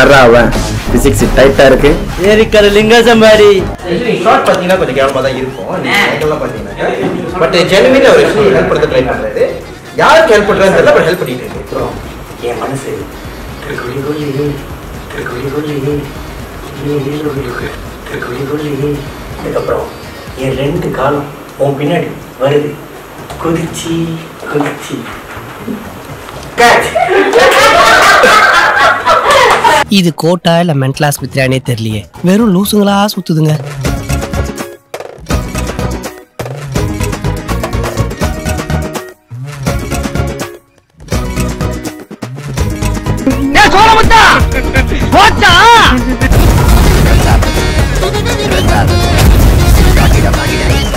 யாரா அவன் பிசிக்ஸ் டைட்டா இருக்கு ஏரிக்கரை லிங்க சம்பாரி ஷார்ட் பார்த்தீங்கன்னா கொஞ்சம் கேவலமாக தான் இருக்கும் நீங்கள்லாம் பார்த்தீங்கன்னா பட் ஜெனுவின் ஒரு ஹெல்ப் பண்ணுறது ட்ரை பண்ணுறாரு யாருக்கு ஹெல்ப் பண்ணுறான்னு தெரியல பட் ஹெல்ப் பண்ணிட்டு இருக்கு என் மனசு திருக்குழி கொள்ளி திருக்குழி கொள்ளி திருக்குழி கொள்ளி அதுக்கப்புறம் என் ரெண்டு காலம் உன் பின்னாடி வருது குதிச்சு குதிச்சு இது கோட்டா இல்ல மென்டல் ஆஸ்பத்திரியானே தெரியலையே வெறும் லூசுங்களா சுத்துதுங்க Thank you.